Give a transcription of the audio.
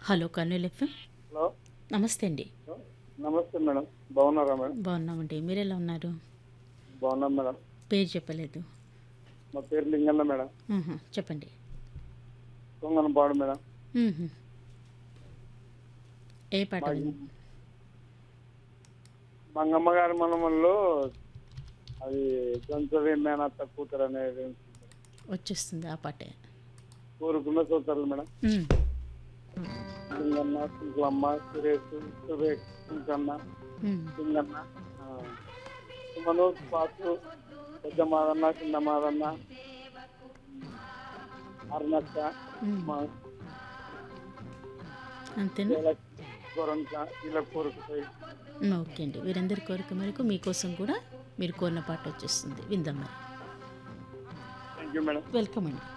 Hello Kurnool FM hello నమస్తే అండి నమస్తే మేడం బాగున్నారా మేడం బాగున్నామండి మీరు ఎలా ఉన్నారు బాగున్నాం మేడం పేరు చెప్పలేదు మా పేరు లింగన్న మేడం ఆహా, చెప్పండి కొంగనపాడు మేడం మ్మ్హ. ఏ పాట మా విన్- మంగమ్మ గారి మనమల్లో అది గంచవి మేనత్త కూతురు అనేది వచ్చేస్తుంది ఆ పాటే కోరుకున్న సూత్రాలు మేడం మ్మ్. లింగన్న సింకులమ్మ సురేష్ సురేష్ సింకన్న మ్మ్. లింగన్న ఆ, సుమను పాసు పెద్ద మాదన్న చిన్న మాదన్న అరుణక్క మ్మ్. మా అంతేనా గొరంక ఇలా కోరుకుతాయి మ్మ్, ఓకే అండి వీరందరి కోరిక మేరకు మీకోసం కూడా మీరు కోరిన పాట వచ్చేస్తుంది విందాం మరి థ్యాంక్ యూ మేడం వెల్కమ్ అండి